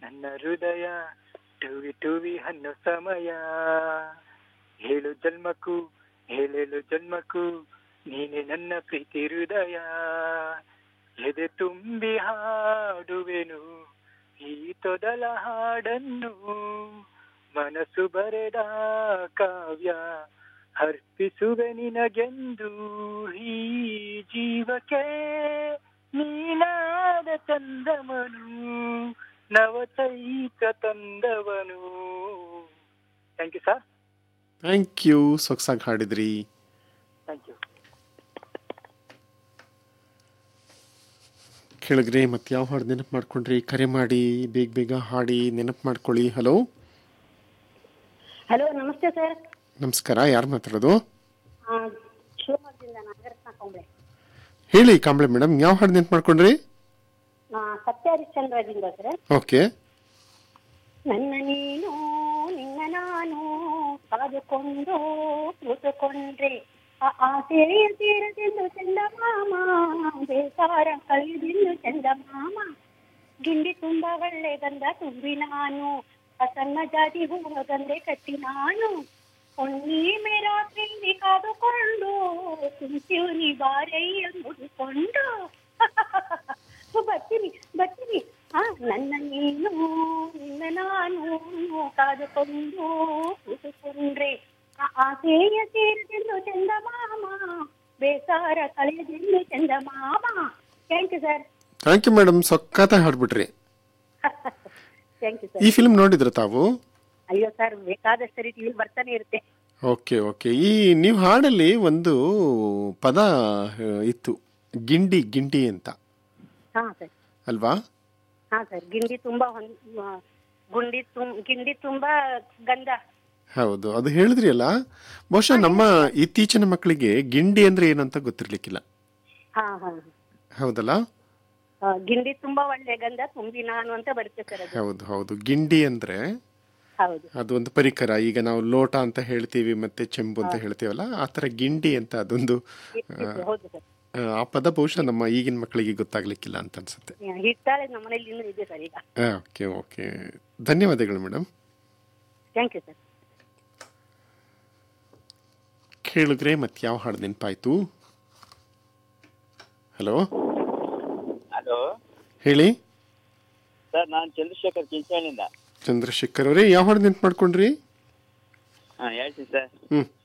ನನ್ನ ಹೃದಯ ಟುವಿ ಟುವಿ ಅನ್ನೋ ಸಮಯ ಹೇಳು ಜನ್ಮಕ್ಕೂ ಹೇಳೇಳು ಜನ್ಮಕ್ಕೂ ನೀನೆ ನನ್ನ ಪ್ರೀತಿ ಹೃದಯ ಎದೆ ತುಂಬಿ ಹಾಡುವೆನು ಈ ತೊದಲ ಹಾಡನ್ನು ಮನಸ್ಸು ಬರೆದ ಕಾವ್ಯ ಅರ್ಪಿಸುವೆ ನಿನಗೆಂದು ಈ ಜೀವಕ್ಕೆ ನೀನಾದ ಚಂದಮನು ನವಚೈತ ತಂದವನು thank you sir thank you ಸೊಗಸಾಗಿ ಹಾಡಿದ್ರಿ ಥ್ಯಾಂಕ್ ಯು ಕೇಳಿದ್ರಿ ಮತ್ತೆ ಯಾವ ಹಾಡು ನೆನಪು ಮಾಡ್ಕೊಂಡ್ರಿ ಕರೆ ಮಾಡಿ ಬೇಗ ಬೇಗ ಹಾಡಿ ನೆನಪು ಮಾಡ್ಕೊಳ್ಳಿ ಹಲೋ ಹಲೋ ನಮಸ್ತೆ ಸರ್ ನಮಸ್ಕಾರ ಯಾರು ಮಾತಾಡೋದು ಶಿವಮೊಗ್ಗದಿಂದ ನಾಗರತ್ನ ಕೊಂಬ್ಳೆ ಹೇಳಿ ಕಾಂಬ್ಳೆ ಮೇಡಮ್ ಯಾವ ಹಾಡು ನೆನಪು ಮಾಡ್ಕೊಂಡ್ರಿ ನಾ ಸತ್ಯ ಹರಿಶ್ಚಂದ್ರದಿಂದ ಸರ್ ಓಕೆ ನನ್ನ ನೀನು ನಿನ್ನ ನಾನು ಕಾದುಕೊಂಡು ಕೂತುಕೊಂಡ್ರೆ ಆ ಆಸೆಯ ತೀರದೆಂದು ಚಂದ ಮಾಮ ಬೇಸಾರ ಕಳೆದೆಂದು ಚಂದ ಮಾಮ ಗಿಂಡಿ ತುಂಬಾ ಒಳ್ಳೆ ಗಂಧ ತುಂಬಿ ನಾನು ಆ ಸಣ್ಣ ಜಾತಿ ಹೂವ ಗಂಧೆ ಕಟ್ಟಿ ನಾನು ಹುಣ್ಣಿಮೆ ರಾತ್ರಿ ಕಾದುಕೊಂಡು ತುಂಬ್ತೀವಿ ಬಾರಯ್ಯ ಮುಡಿಕೊಂಡು ಬರ್ತೀನಿ ಬರ್ತೀನಿ ಆ ನನ್ನ ನೀನು ನಿನ್ನ ನಾನು ಕಾದುಕೊಂಡು ಕೂತುಕೊಂಡ್ರೆ ಆ ಆಸೆಯ ಸೇರದೆಂದು ಚಂದ ಮಾಮ ಬೇಸಾರ ಕಳೆದೆಂದು ಚಂದ ಮಾಮ thank you sir thank you madam ಸೊಕ್ಕಾತ ಹಾಡ್ಬಿಟ್ರಿ ಥ್ಯಾಂಕ್ ಯು ಈ ಸರ್ ಫಿಲ್ಮ್ ನೋಡಿದ್ರ ತಾವು ಅಯ್ಯೋ ಸರ್ ಬೇಕಾದಷ್ಟು ಸರಿ ಟಿವಿ ಬರ್ತಾನೆ ಇರುತ್ತೆ ಓಕೆ ಓಕೆ ಈ ನೀವು ಹಾಡಲ್ಲಿ ಒಂದು ಪದ ಆ, ಇತ್ತು ಗಿಂಡಿ ಗಿಂಡಿ ಅಂತ ಹಾ ಸರ್ ಅಲ್ವಾ ಹಾ ಸರ್ ಗಿಂಡಿ ತುಂಬಾ ಹೊನ್- ಆ, ಗುಂಡಿ ತುಂ ಗಿಂಡಿ ತುಂಬಾ ಗಂಧ ಹೌದು ಅದು ಹೇಳಿದ್ರಿ ಅಲ್ಲ ಬಹುಶಃ ನಮ್ಮ ಇತ್ತೀಚಿನ ಮಕ್ಕಳಿಗೆ ಗಿಂಡಿ ಅಂದ್ರೆ ಏನಂತ ಗೊತ್ತಿರ್ಲಿಕ್ಕಿಲ್ಲ ಹಾ ಹಾ ಹೌದಲ್ಲ ಆ, ಗಿಂಡಿ ತುಂಬಾ ಒಳ್ಳೆ ಗಂಧ ತುಂಬಿ ನಾನು ಅಂತ ಬರುತ್ತೆ ಸರ್ ಅದು ಹೌದು ಹೌದು ಗಿಂಡಿ ಅಂದ್ರೆ ಹೌದು ಅದು ಒಂದು ಪರಿಕರ ಈಗ ನಾವು ಲೋಟ ಅಂತ ಹೇಳ್ತೀವಿ ಮತ್ತೆ ಚೆಂಬು ಅಂತ ಹೇಳ್ತೀವಲ್ಲ ಆ ತರ ಗಿಂಡಿ ಅಂತ ಅದೊಂದು ಇರ್ತಿತ್ತು, ಹೌದು ಸರ್ ಆ, ಆ ಪದ ಬಹುಶಃ ನಮ್ಮ ಈಗಿನ ಮಕ್ಕಳಿಗೆ ಗೊತ್ತಾಗ್ಲಿಕ್ಕಿಲ್ಲ ಅಂತ ಅನ್ಸುತ್ತೆ ಹಿಟ್ಟಾಳೆ ನಮ್ಮ ಮನೇಲಿ ಇನ್ನೂ ಇದೆ ಸರ್ ಈಗ ಓಕೆ ಓಕೆ ಧನ್ಯವಾದಗಳು ಮೇಡಮ್ ಥ್ಯಾಂಕ್ ಯು ಸರ್ ಕೇಳಿದ್ರೆ ಮತ್ತೆ ಯಾವ ಹಾಡು ನೆನಪಾಯ್ತು ಹಲೋ ಹಲೋ ಹೇಳಿ ಸರ್ ನಾನು ಚಂದ್ರಶೇಖರ್ ಚಿಂಚಣಿಯಿಂದ ಚಂದ್ರಶೇಖರ್ ಅವರೇ ಯಾವ ಹಾಡು ನೆನ್ಪು ಮಾಡ್ಕೊಂಡ್ರಿ ಹಾಂ ಹೇಳ್ತೀನಿ ಸರ್ ಹ್ಮ್